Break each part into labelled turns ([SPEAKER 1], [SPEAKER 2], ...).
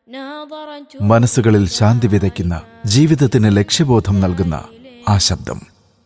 [SPEAKER 1] മനസ്സുകളിൽ ശാന്തി വിതയ്ക്കുന്ന ജീവിതത്തിന് ലക്ഷ്യബോധം നൽകുന്ന ആ ശബ്ദം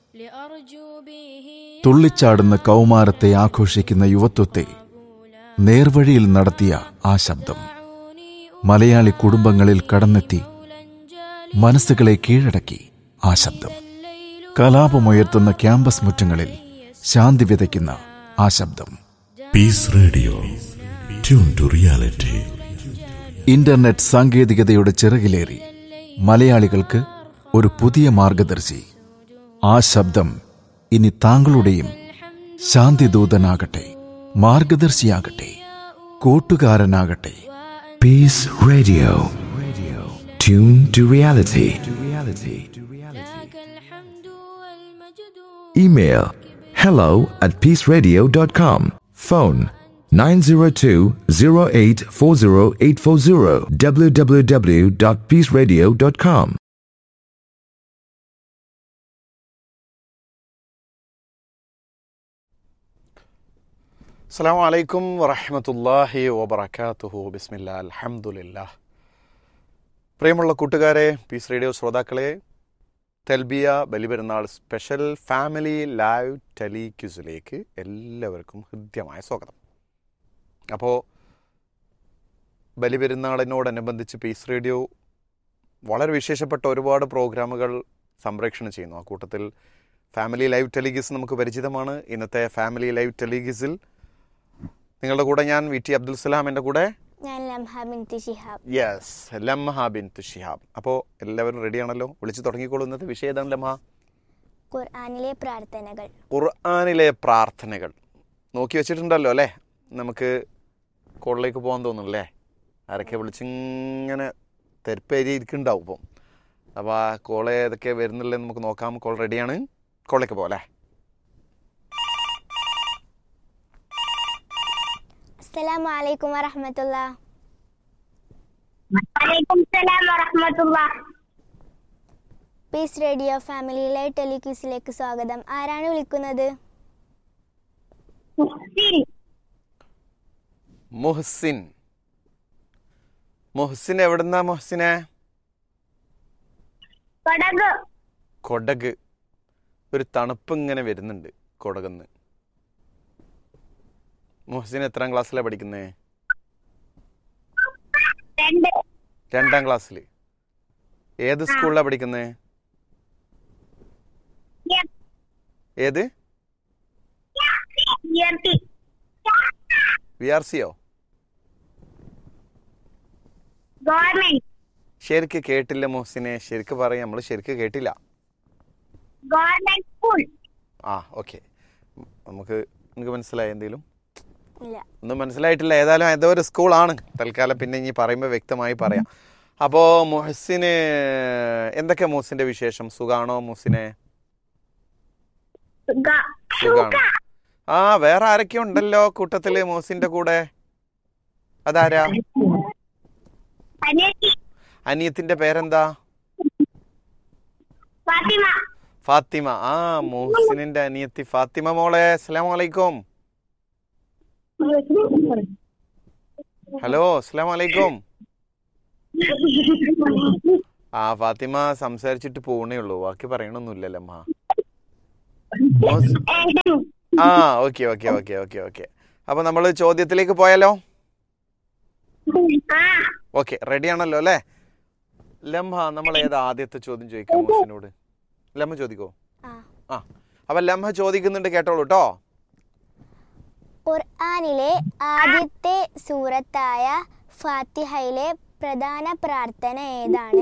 [SPEAKER 1] തുള്ളിച്ചാടുന്ന കൗമാരത്തെ ആഘോഷിക്കുന്ന യുവത്വത്തെ നേർവഴിയിൽ നടത്തിയ ആ ശബ്ദം മലയാളി കുടുംബങ്ങളിൽ കടന്നെത്തി മനസ്സുകളെ കീഴടക്കി ആ ശബ്ദം കലാപമുയർത്തുന്ന ക്യാമ്പസ് മുറ്റങ്ങളിൽ ശാന്തി വിതയ്ക്കുന്ന ആ ശബ്ദം
[SPEAKER 2] peace radio tune to reality
[SPEAKER 1] internet സാങ്കേതികതയുടെ ചിറകിലേറി മലയാളികൾക്ക് ഒരു പുതിയ മാർഗദർശി ആ ശബ്ദം ഇനി താങ്കളുടെയും ശാന്തിദൂതനാകട്ടെ മാർഗദർശിയാകട്ടെ കൂട്ടുകാരനാകട്ടെ
[SPEAKER 3] Peace Radio. Tune to reality. Email hello at peaceradio.com. Phone 902-0840840 www.peaceradio.com.
[SPEAKER 4] അസ്സാം വലൈക്കും വറഹമത്തല്ലാഹി വബർക്കാത്തുഹു ബിസ്മില്ല അൽഹംദുലില്ലാ പ്രിയമുള്ള കൂട്ടുകാരെ പീസ് റേഡിയോ ശ്രോതാക്കളെ തെൽബിയ ബലിപെരുന്നാൾ സ്പെഷ്യൽ ഫാമിലി ലൈവ് ടെലി ക്യൂസിലേക്ക് എല്ലാവർക്കും ഹൃദ്യമായ സ്വാഗതം അപ്പോൾ ബലിപെരുന്നാളിനോടനുബന്ധിച്ച് പീസ് റേഡിയോ വളരെ വിശേഷപ്പെട്ട ഒരുപാട് പ്രോഗ്രാമുകൾ സംപ്രേഷണം ചെയ്യുന്നു ആ കൂട്ടത്തിൽ ഫാമിലി ലൈവ് ടെലിഗിസ് നമുക്ക് പരിചിതമാണ് ഇന്നത്തെ ഫാമിലി ലൈവ് ടെലിഗിസിൽ നിങ്ങളുടെ കൂടെ ഞാൻ വി ടി അബ്ദുൽ സലാം എൻ്റെ കൂടെ
[SPEAKER 5] ഞാൻ ലംഹ ബിൻതി ഷിഹാബ്
[SPEAKER 4] യെസ് ലംഹ ബിൻ ഷിഹാബ് അപ്പോൾ എല്ലാവരും റെഡിയാണല്ലോ വിളിച്ചു തുടങ്ങിക്കോളൂ ഇന്നത്തെ വിഷയം ഏതാണ് ലംഹ
[SPEAKER 5] ഖുർആനിലെ പ്രാർത്ഥനകൾ
[SPEAKER 4] ഖുർആാനിലെ പ്രാർത്ഥനകൾ നോക്കി വെച്ചിട്ടുണ്ടല്ലോ അല്ലേ നമുക്ക് കോളിലേക്ക് പോകാൻ തോന്നുന്നല്ലേ ആരൊക്കെ വിളിച്ചിങ്ങനെ തെരപ്പേരി ഇരിക്കുന്നുണ്ടാവും ഇപ്പം അപ്പോൾ ആ കോള് ഏതൊക്കെ വരുന്നില്ലേ നമുക്ക് നോക്കാം കോൾ റെഡിയാണ് കോളിലേക്ക് പോകാം അല്ലേ
[SPEAKER 5] അസ്സലാമു അലൈക്കും വറഹമത്തുള്ള
[SPEAKER 6] വലൈക്കും സലാം വറഹ്മത്തുള്ള
[SPEAKER 5] പീസ് റേഡിയോ ഫാമിലിയിലെ ടെലിക്യൂസിലേക്ക് സ്വാഗതം ആരാണ് വിളിക്കുന്നത്
[SPEAKER 6] മുഹ്സിൻ
[SPEAKER 4] മുഹ്സിൻ മുഹ്സിൻ എവിടുന്നാ മുഹ്സിനെ
[SPEAKER 6] കൊടക്
[SPEAKER 4] കൊടക് ഒരു തണുപ്പ് ഇങ്ങനെ വരുന്നുണ്ട് കൊടകന്ന് മുഹ്സിൻ എത്രാം ക്ലാസ്സിലാണ് പഠിക്കുന്നേ
[SPEAKER 6] രണ്ട്
[SPEAKER 4] രണ്ടാം ക്ലാസ്സിൽ ഏത് സ്കൂളിലാണ് പഠിക്കുന്നേ ഏത്
[SPEAKER 6] ഉയർത്തി
[SPEAKER 4] വി ആർ സിയോ
[SPEAKER 6] ഗവൺമെന്റ്
[SPEAKER 4] ശരിക്ക് കേട്ടില്ല മുഹ്സിനെ ശരിക്ക് പറയാം നമ്മൾ ശരിക്ക് കേട്ടില്ല
[SPEAKER 6] ഗവൺമെന്റ് സ്കൂൾ
[SPEAKER 4] ആ ഓക്കെ നമുക്ക് നിങ്ങൾക്ക് മനസ്സിലായി എന്തെങ്കിലും
[SPEAKER 5] ഇല്ല
[SPEAKER 4] ഒന്നും മനസ്സിലായിട്ടില്ല ഏതായാലും ഏതോ ഒരു സ്കൂളാണ് തൽക്കാലം പിന്നെ ഇനി പറയുമ്പോൾ വ്യക്തമായി പറയാം അപ്പോൾ മുഹസിന് എന്തൊക്കെ മുഹസിന്റെ വിശേഷം സുഖാണോ മുഹസിനെ
[SPEAKER 6] സുഖ-
[SPEAKER 4] സുഖാണ് ആ വേറെ ആരൊക്കെ ഉണ്ടല്ലോ കൂട്ടത്തില് മുഹസിന്റെ കൂടെ അതാരാ
[SPEAKER 6] അനിയത്തി
[SPEAKER 4] അനിയത്തിന്റെ പേരെന്താ
[SPEAKER 6] ഫാത്തിമ
[SPEAKER 4] ഫാത്തിമ ആ മുഹസിനിന്റെ അനിയത്തി ഫാത്തിമ മോളെ അസ്സലാം വലൈക്കും ഹലോ അസ്സലാം വലൈക്കും ആ ഫാത്തിമ സംസാരിച്ചിട്ട് പോണേ ഉള്ളൂ ബാക്കി പറയണൊന്നുമില്ലല്ലോ അമ്മ മുഹസ്- ആ okay okay okay okay okay അപ്പൊ നമ്മൾ ചോദ്യത്തിലേക്ക് പോയാലോ
[SPEAKER 6] ആ
[SPEAKER 4] ഓക്കെ റെഡി ആണല്ലോ അല്ലേ ലംഹ നമ്മൾ ഏത് ആദ്യത്തെ ചോദ്യം ചോദിക്കാം മുഹസിനോട് ലംഹ ചോദിക്കോ
[SPEAKER 5] ആ
[SPEAKER 4] ആ അപ്പൊ ലംഹ ചോദിക്കുന്നുണ്ട് കേട്ടോളൂ കേട്ടോ
[SPEAKER 5] ഖുർആനിലെ ആദ്യത്തെ സൂറത്തായ ഫാത്തിഹയിലെ പ്രധാന പ്രാർത്ഥന ഏതാണ്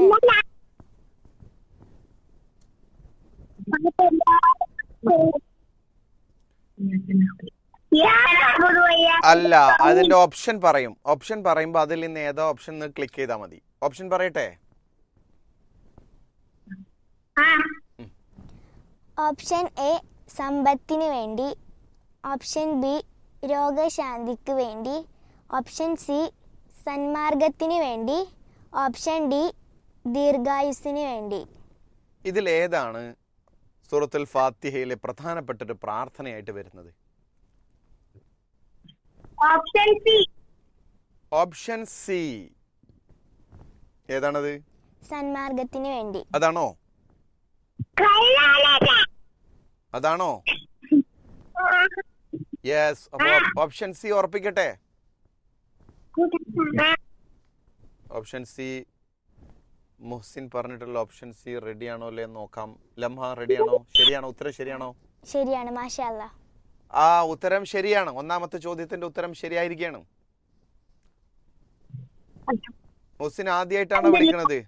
[SPEAKER 6] യാ നഅ്ബുദു വയ്യ
[SPEAKER 4] അല്ല അതിന്റെ ഓപ്ഷൻ പറയും ഓപ്ഷൻ പറയുമ്പോൾ അതിൽ നിന്ന് ഏതോ ഓപ്ഷൻ ക്ലിക്ക് ചെയ്താൽ മതി ഓപ്ഷൻ പറയട്ടെ
[SPEAKER 6] ആ
[SPEAKER 5] ഓപ്ഷൻ എ സമ്പത്തിന് വേണ്ടി ഓപ്ഷൻ ബി രോഗശാന്തിക്ക് വേണ്ടി ഓപ്ഷൻ സി സന്മാർഗത്തിന് വേണ്ടി ഓപ്ഷൻ ഡി ദീർഘായുസ്സിന് വേണ്ടി
[SPEAKER 4] ഇതിൽ ഏതാണ് സൂറത്തുൽ ഫാത്തിഹയിലെ പ്രധാനപ്പെട്ട ഒരു പ്രാർത്ഥനയായിട്ട് വരുന്നത്
[SPEAKER 6] ഓപ്ഷൻ സി
[SPEAKER 4] ഓപ്ഷൻ സി ഏതാണത്
[SPEAKER 5] സന്മാർഗത്തിന് വേണ്ടി
[SPEAKER 4] അതാണോ
[SPEAKER 6] കള്ളാലല്ല
[SPEAKER 4] അതാണോ യെസ് അപ്പോ ഓപ്ഷൻ സി ഉറപ്പിക്കട്ടെ ഓപ്ഷൻ സി മുഹ്സിൻ പറഞ്ഞിട്ടുള്ള ഓപ്ഷൻ സി റെഡിയാണോ അല്ലേ എന്ന് നോക്കാം ലംഹ റെഡിയാണോ ശരിയാണോ ഉത്തരം ശരിയാണോ
[SPEAKER 5] ശരിയാണ് മാഷല്ല
[SPEAKER 4] ആ ഉത്തരം ശരിയാണ് ഒന്നാമത്തെ ചോദ്യത്തിന്റെ ഉത്തരം ശരിയായിരിക്കുകയാണ് മുഹ്സിൻ ആദ്യമായിട്ടാണോ വിളിക്കണത്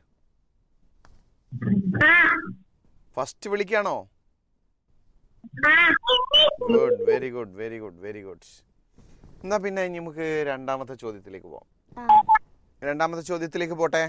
[SPEAKER 6] ആ
[SPEAKER 4] ഫസ്റ്റ് വിളിക്കാണോ
[SPEAKER 6] ആ
[SPEAKER 4] good very good very good very good എന്നാ പിന്നെ ഇനി നമുക്ക് രണ്ടാമത്തെ ചോദ്യത്തിലേക്ക് പോവാം
[SPEAKER 5] ആ
[SPEAKER 4] രണ്ടാമത്തെ ചോദ്യത്തിലേക്ക് പോട്ടെ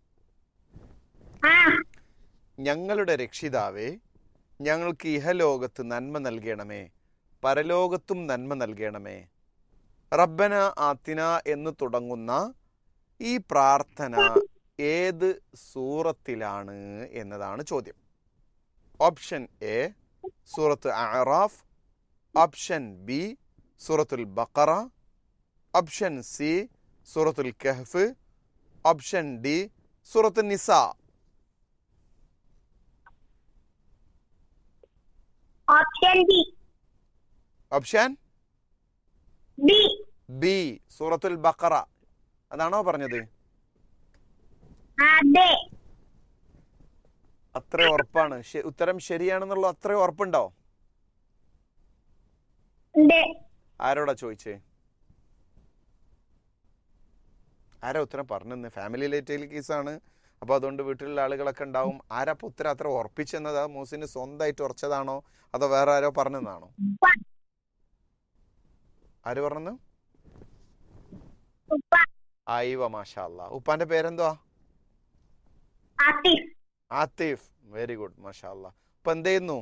[SPEAKER 6] ആ
[SPEAKER 4] ഞങ്ങളുടെ രക്ഷിതാവേ ഞങ്ങൾക്ക് ഇഹലോകത്ത് നന്മ നൽകണമേ പരലോകത്തും നന്മ നൽകണമേ റബ്ബന ആത്തിന എന്ന് തുടങ്ങുന്ന ഈ പ്രാർത്ഥന ഏത് സൂറത്തിലാണ് എന്നതാണ് ചോദ്യം ഓപ്ഷൻ എ സൂറത്ത് അറാഫ് ഓപ്ഷൻ ബി സൂറത്തുൽ ബക്കറ ഓപ്ഷൻ സി സൂറത്തുൽ കഹ്ഫ് ഓപ്ഷൻ ഡി സൂറത്ത് നിസ
[SPEAKER 6] option B
[SPEAKER 4] option
[SPEAKER 6] B
[SPEAKER 4] B സൂറത്തുൽ ബക്കറ അതാണോ പറഞ്ഞത്
[SPEAKER 6] അതെ
[SPEAKER 4] അത്ര ഉറപ്പാണ് ശ- ഉത്തരം ശരിയാണെന്നുള്ള അത്ര ഉറപ്പുണ്ടോ
[SPEAKER 6] ഉണ്ട്
[SPEAKER 4] ആരോടാ ചോദിച്ചേ ആരാ ഉത്തരം പറഞ്ഞെന്ന് ഫാമിലി ലേറ്റയിൽ കേസാണ് അപ്പൊ അതുകൊണ്ട് വീട്ടിലുള്ള ആളുകളൊക്കെ ഉണ്ടാവും ആരാ ഇപ്പൊ ഉത്തരം അത്ര ഉറപ്പിച്ചെന്നത് ആ മൂസിന് സ്വന്തമായിട്ട് ഉറച്ചതാണോ അതോ വേറെ ആരോ പറഞ്ഞതാണോ ആര് പറഞ്ഞത്
[SPEAKER 6] ഉപ്പ
[SPEAKER 4] ആയിവ മാഷാ അല്ലാ ഉപ്പാന്റെ പേരെന്തുവാ
[SPEAKER 6] ആസിഫ്
[SPEAKER 4] ആത്തിഫ് വെരി ഗുഡ് മാഷാ അല്ലാ ഇപ്പൊ എന്ത് ചെയ്യുന്നു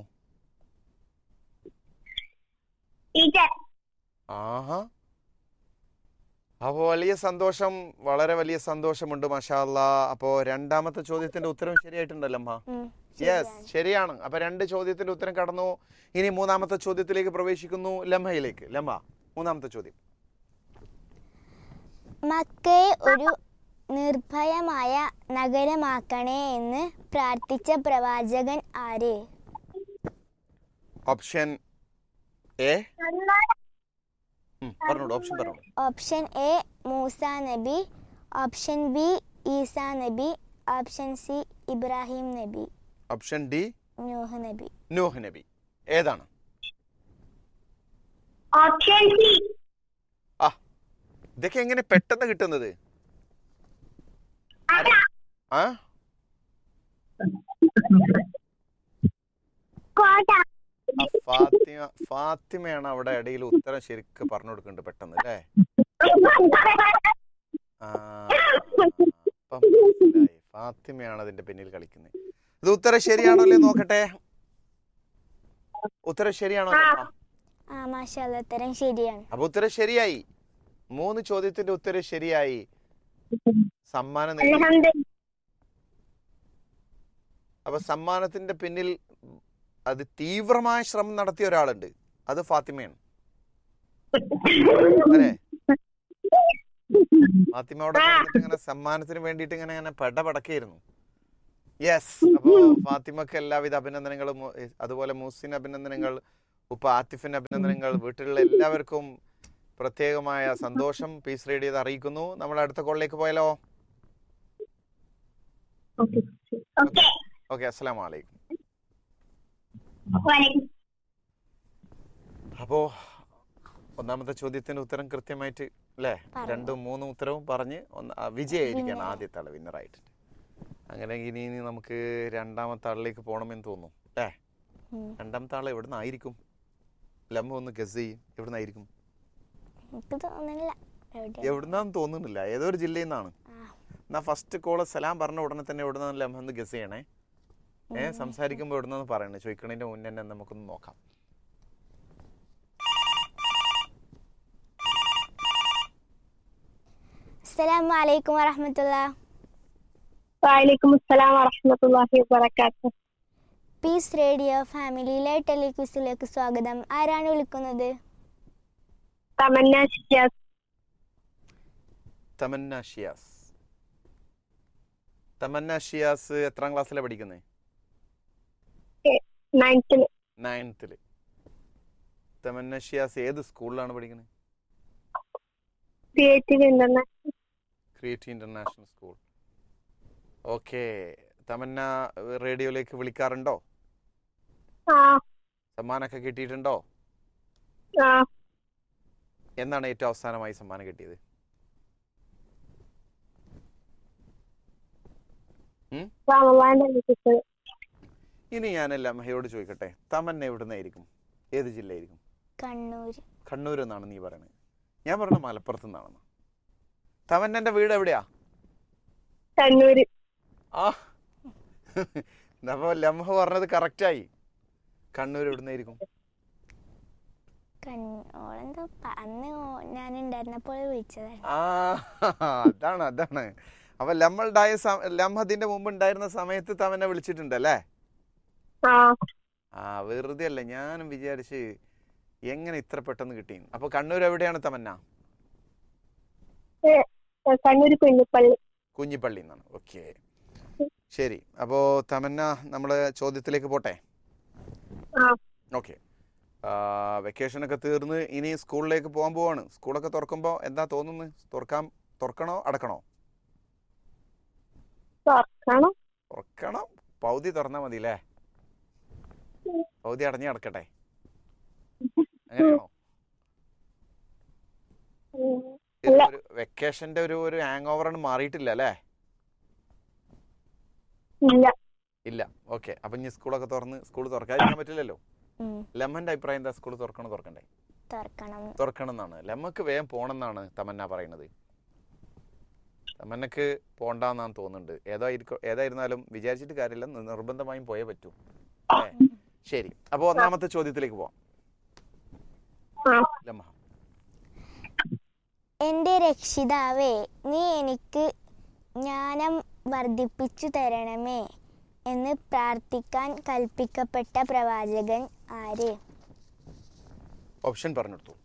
[SPEAKER 6] ടീച്ചർ
[SPEAKER 4] ആഹാ അപ്പോൾ വലിയ സന്തോഷം വളരെ വലിയ സന്തോഷമുണ്ട് മാഷാ അല്ലാ അപ്പോൾ രണ്ടാമത്തെ ചോദ്യത്തിന്റെ ഉത്തരം ശരിയായിട്ടുണ്ടല്ലോ അമ്മ
[SPEAKER 5] ഉം,
[SPEAKER 4] യെസ്
[SPEAKER 5] ശരിയാണ്.
[SPEAKER 4] ശരിയാണ് അപ്പൊ രണ്ട് ചോദ്യത്തിന്റെ ഉത്തരം കടന്നു ഇനി മൂന്നാമത്തെ ചോദ്യത്തിലേക്ക് പ്രവേശിക്കുന്നു ലംഹയിലേക്ക് ലംഹ മൂന്നാമത്തെ ചോദ്യം
[SPEAKER 5] മക്കയെ ഒരു നിർഭയമായ നഗരമാക്കണേ എന്ന് പ്രാർത്ഥിച്ച പ്രവാചകൻ ആര്
[SPEAKER 4] ഓപ്ഷൻ എ പറഞ്ഞോളൂ ഓപ്ഷൻ പറഞ്ഞോളൂ
[SPEAKER 5] ഓപ്ഷൻ എ മൂസ നബി ഓപ്ഷൻ ബി ഈസ നബി ഓപ്ഷൻ സി ഇബ്രാഹിം നബി
[SPEAKER 4] ഓപ്ഷൻ ഡി
[SPEAKER 5] നൂഹ് നബി
[SPEAKER 4] നൂഹ് നബി ഏതാണ്
[SPEAKER 6] ഓപ്ഷൻ സി
[SPEAKER 4] ആ ഇതൊക്കെ എങ്ങനെ പെട്ടെന്ന് കിട്ടുന്നത്
[SPEAKER 6] അതാ
[SPEAKER 4] ആ
[SPEAKER 6] കോട്ട
[SPEAKER 4] ആ, ഫാത്തിമ ഫാത്തിമയാണ് അവിടെ ഇടയിൽ ഉത്തരം ശരിക്ക് പറഞ്ഞു കൊടുക്കുന്നുണ്ട് പെട്ടെന്ന് അല്ലേ ആ, ഇപ്പം മനസ്സിലായി. ഫാത്തിമയാണ് അതിന്റെ പിന്നിൽ കളിക്കുന്നത് ഇത് ഉത്തരം ശരിയാണോ അല്ലേ നോക്കട്ടെ ഉത്തരം ശരിയാണോ നോക്കാം.
[SPEAKER 5] ആ മാഷാല്ല ഉത്തരം ശരിയാണ്
[SPEAKER 4] അപ്പൊ ഉത്തരം ശരിയായി മൂന്ന് ചോദ്യത്തിന്റെ ഉത്തരം ശരിയായി സമ്മാനം നേടി
[SPEAKER 6] അൽഹംദുലില്ലാ
[SPEAKER 4] അപ്പൊ സമ്മാനത്തിന്റെ പിന്നിൽ അത് തീവ്രമായ ശ്രമം നടത്തിയ ഒരാളുണ്ട് അത് ഫാത്തിമയാണ് അല്ലേ ഫാത്തിമയോടെ നടന്നിട്ട് ഇങ്ങനെ സമ്മാനത്തിന് വേണ്ടിയിട്ട് ഇങ്ങനെ ഇങ്ങനെ പെടപടക്കായിരുന്നു യെസ് അപ്പോ ഫാത്തിമക്ക് എല്ലാവിധ അഭിനന്ദനങ്ങളും ഉ- അതുപോലെ മൂസിന് അഭിനന്ദനങ്ങൾ ഉപ്പ ആത്തിഫിന് അഭിനന്ദനങ്ങൾ വീട്ടിലുള്ള എല്ലാവർക്കും പ്രത്യേകമായ സന്തോഷം പീസ് റേഡിയോ അറിയിക്കുന്നു നമ്മൾ അടുത്ത കോളിലേക്ക് പോയാലോ
[SPEAKER 6] ഓക്കെ
[SPEAKER 4] ഓക്കെ അസ്സലാമു അലൈക്കും
[SPEAKER 6] വലൈക്കും
[SPEAKER 4] അപ്പോ ഒന്നാമത്തെ ചോദ്യത്തിന് ഉത്തരം കൃത്യമായിട്ട് അല്ലേ
[SPEAKER 5] പറഞ്ഞു.
[SPEAKER 4] രണ്ടും മൂന്നും ഉത്തരവും പറഞ്ഞ് ഒന്ന് ആ, വിജയായിരിക്കണം
[SPEAKER 5] Winner.
[SPEAKER 4] ആദ്യത്തെ ആള് വിന്നറായിട്ടുണ്ട് അങ്ങനെ ഇനി ഇനി നമുക്ക് രണ്ടാമത്തെ ആളിലേക്ക് പോകണമെന്ന് തോന്നുന്നു അല്ലേ
[SPEAKER 5] ഉം.
[SPEAKER 4] രണ്ടാമത്തെ ആൾ എവിടെ നിന്നായിരിക്കും ലമ്മ ഒന്ന് ഗസ് ചെയ്യും എവിടെ നിന്നായിരിക്കും
[SPEAKER 5] എനിക്ക് തോന്നുന്നില്ല എവിടെ
[SPEAKER 4] എവിടുന്നാന്ന് തോന്നുന്നില്ല ഏതോ ഒരു ജില്ലയിൽ നിന്നാണ്
[SPEAKER 5] ആ
[SPEAKER 4] എന്നാ ഫസ്റ്റ് കോള് സലാം പറഞ്ഞ ഉടനെ തന്നെ എവിടെ നിന്നാണ് ലമ്മ ഒന്ന് ഗസ് ചെയ്യണേ ഏ സംസാരിക്കുമ്പോൾ എവിടെ നിന്ന് പറയണേ ചോദിക്കണതിന്റെ മുന്നേ തന്നെ നമുക്കൊന്ന് നോക്കാം
[SPEAKER 5] അസ്സലാമു അലൈക്കും വറഹമത്തുള്ള
[SPEAKER 6] വലൈക്കും അസ്സലാം വറഹ്മത്തുള്ളാഹി വബറകാതുഹു
[SPEAKER 5] പീസ് റേഡിയോ ഫാമിലിയിലെ ടെലിക്വിസിലേക്ക് സ്വാഗതം ആരാണ് വിളിക്കുന്നത്
[SPEAKER 6] തമന്ന ഷിയാസ്
[SPEAKER 4] തമന്ന ഷിയാസ് തമന്ന ഷിയാസ് എത്രാം ക്ലാസ്സിലാണ് പഠിക്കുന്നത്
[SPEAKER 6] നയൻത്തിന്
[SPEAKER 4] നയൻത്തിൽ തമന്ന ഷിയാസ് ഏത് സ്കൂളിലാണ് പഠിക്കുന്നത്
[SPEAKER 6] Creative International
[SPEAKER 4] Creative International School okay Thamanna റേഡിയോയിലേക്ക് വിളിക്കാറുണ്ടോ
[SPEAKER 6] ആ
[SPEAKER 4] സമ്മാനമൊക്കെ കിട്ടിയിട്ടുണ്ടോ
[SPEAKER 6] ആ
[SPEAKER 4] എന്നാണ് ഏറ്റവും അവസാനമായി സമ്മാനം കിട്ടിയത് ഉം?
[SPEAKER 6] റമവാന്റെ വിളിച്ചത്
[SPEAKER 4] ഇനി ഞാൻ ലംഹയോട് ചോദിക്കട്ടെ തമന്ന എവിടുന്നായിരിക്കും ഏത് ജില്ലയായിരിക്കും
[SPEAKER 5] കണ്ണൂർ
[SPEAKER 4] കണ്ണൂർ എന്നാണ് നീ പറയുന്നത് ഞാൻ പറഞ്ഞ മലപ്പുറത്ത് നിന്നാണെന്ന് തമന്നന്റെ വീട് എവിടെയാ
[SPEAKER 6] കണ്ണൂര്
[SPEAKER 4] ആ അപ്പൊ ലംഹ പറഞ്ഞത് കറക്റ്റായി കണ്ണൂർ എവിടുന്നായിരിക്കും
[SPEAKER 5] ഓളെന്തോ പ- അന്ന് ഓ- ഞാൻ ഉണ്ടായിരുന്നപ്പോൾ വിളിച്ചതാണ്
[SPEAKER 4] ആ അതാണ് അതാണ് അപ്പൊ ലമ്മളുണ്ടായ സ- ലംഹത്തിന്റെ മുമ്പ് ഉണ്ടായിരുന്ന സമയത്ത് തമന്നെ വിളിച്ചിട്ടുണ്ടല്ലേ
[SPEAKER 6] ആ
[SPEAKER 4] ആ വെറുതെ അല്ല ഞാനും വിചാരിച്ച് എങ്ങനെ ഇത്ര പെട്ടെന്ന് കിട്ടി അപ്പൊ കണ്ണൂർ എവിടെയാണ് തമന്ന
[SPEAKER 6] ഏ, കണ്ണൂര് കുഞ്ഞിപ്പള്ളി
[SPEAKER 4] കുഞ്ഞിപ്പള്ളി എന്നാണ് ഓക്കെ ശരി അപ്പോ തമന്ന നമ്മള് ചോദ്യത്തിലേക്ക് പോട്ടെ
[SPEAKER 6] ആ
[SPEAKER 4] ഓക്കെ വെക്കേഷനൊക്കെ തീർന്ന് ഇനി സ്കൂളിലേക്ക് പോകാൻ പോവാണ് സ്കൂളൊക്കെ തുറക്കുമ്പോൾ എന്താ തോന്നുന്നത് തുറക്കാൻ തുറക്കണോ അടക്കണോ
[SPEAKER 6] തുറക്കണം
[SPEAKER 4] തുറക്കണം പൗതി തുറന്നാൽ മതി അല്ലേ പൗതി അടഞ്ഞ് അടക്കട്ടെ അങ്ങനെയാണോ
[SPEAKER 6] ഉം.
[SPEAKER 4] ഇത്
[SPEAKER 6] അല്ല.
[SPEAKER 4] ഒരു വെക്കേഷന്റെ ഒരു ഒരു ഹാങ് ഓവറാണ് മാറിയിട്ടില്ല അല്ലേ
[SPEAKER 6] ഇല്ല
[SPEAKER 4] ഇല്ല ഓക്കെ അപ്പൊ ഇനി സ്കൂളൊക്കെ തുറന്ന് സ്കൂൾ തുറക്കാതിരിക്കാൻ പറ്റില്ലല്ലോ
[SPEAKER 5] ഉം,
[SPEAKER 4] ലെമ്മന്റെ അഭിപ്രായം എന്താ സ്കൂൾ തുറക്കണോ തുറക്കണ്ടേ
[SPEAKER 5] തുറക്കണം
[SPEAKER 4] തുറക്കണം എന്നാണ് ലെമ്മക്ക് വേഗം പോണം എന്നാണ് തമന്ന പറയുന്നത് തമന്നക്ക് പോണ്ടെന്നാണ് തോന്നുന്നുണ്ട് ഏതായിരിക്കും ഏതായിരുന്നാലും വിചാരിച്ചിട്ട് കാര്യമില്ല നി- നിർബന്ധമായും പോയേ പറ്റൂ അല്ലേ ശരി അപ്പോൾ ഒന്നാമത്തെ ചോദ്യത്തിലേക്ക് പോവാം
[SPEAKER 6] ആ
[SPEAKER 4] ലമ്മ
[SPEAKER 5] എൻ്റെ രക്ഷിതാവേ നീ എനിക്ക് ജ്ഞാനം വർദ്ധിപ്പിച്ചു തരണമേ എന്ന് പ്രാർത്ഥിക്കാൻ കൽപ്പിക്കപ്പെട്ട പ്രവാചകൻ ആര്
[SPEAKER 4] ഓപ്ഷൻ പറഞ്ഞെടുത്തു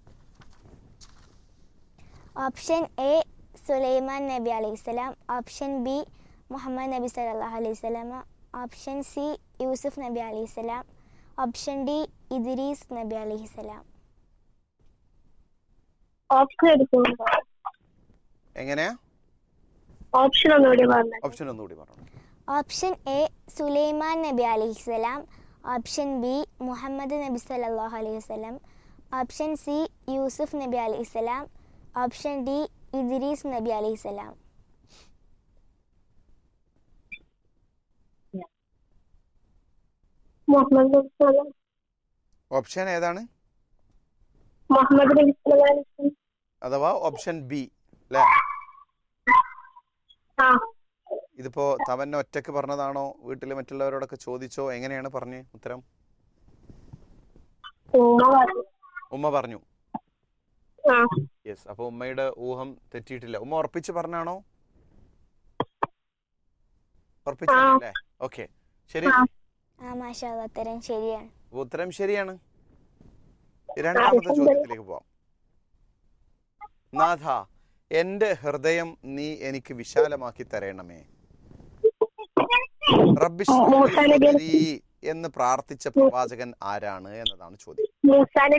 [SPEAKER 5] ഓപ്ഷൻ എ സുലൈമാൻ നബി അലൈഹിസ്സലാം ഓപ്ഷൻ ബി മുഹമ്മദ് നബി സല്ലല്ലാഹു അലൈഹി സ്വലാമ ഓപ്ഷൻ സി യൂസുഫ് നബി അലൈഹിസ്സലാം ഓപ്ഷൻ ഡി ഇദ്രീസ് നബി അലൈഹിസ്സലാം
[SPEAKER 6] ഓപ്ഷൻ എടുക്കുന്നുണ്ടോ
[SPEAKER 4] എങ്ങനെയാ
[SPEAKER 6] ഓപ്ഷൻ ഒന്നുകൂടി പറഞ്ഞു
[SPEAKER 4] ഓപ്ഷൻ ഒന്നുകൂടി പറഞ്ഞു
[SPEAKER 5] ഓപ്ഷൻ എ സുലൈമാൻ നബി അലൈഹിസ്സലാം ഓപ്ഷൻ ബി മുഹമ്മദ് നബി സല്ലല്ലാഹു അലൈഹി വസല്ലം ഓപ്ഷൻ സി യൂസുഫ് നബി അലൈഹിസ്സലാം ഓപ്ഷൻ ഡി ഇദ്രീസ് നബി അലൈഹിസ്സലാം
[SPEAKER 6] മുഹമ്മദ് നബി സല്ലല്ലാഹു-
[SPEAKER 4] ഓപ്ഷൻ ഏതാണ്
[SPEAKER 6] മുഹമ്മദ് നബി സല്ലല്ലാഹു അലൈഹി വസല്ലം.
[SPEAKER 4] അഥവാ ഓപ്ഷൻ ബി അല്ലേ
[SPEAKER 6] ആ
[SPEAKER 4] ഇതിപ്പോ തവന്നെ ഒറ്റക്ക് പറഞ്ഞതാണോ വീട്ടിലെ മറ്റുള്ളവരോടൊക്കെ ചോദിച്ചോ എങ്ങനെയാണ് പറഞ്ഞ് ഉത്തരം
[SPEAKER 6] ഉമ്മ പറഞ്ഞു
[SPEAKER 4] ഉമ്മ പറഞ്ഞു
[SPEAKER 6] ആ
[SPEAKER 4] യെസ് അപ്പൊ ഉമ്മയുടെ ഊഹം തെറ്റിയിട്ടില്ല ഉമ്മ ഉറപ്പിച്ച് പറഞ്ഞാണോ ഉറപ്പിച്ചല്ലേ ഓക്കെ ശരി
[SPEAKER 6] ആ.
[SPEAKER 5] ആ മാഷാ അല്ലാ, ഉത്തരം ശരിയാണ്
[SPEAKER 4] അപ്പൊ ഉത്തരം ശരിയാണ് രണ്ടാമത്തെ ചോദ്യത്തിലേക്ക് പോവാം നാഥ എന്റെ ഹൃദയം നീ എനിക്ക് വിശാലമാക്കി തരണമേ റബ്ബിഷ്
[SPEAKER 6] മൂസാ നബി
[SPEAKER 4] എന്ന് പ്രാർത്ഥിച്ച പ്രവാചകൻ ആരാണ് എന്നതാണ് ചോദ്യം
[SPEAKER 6] മൂസാ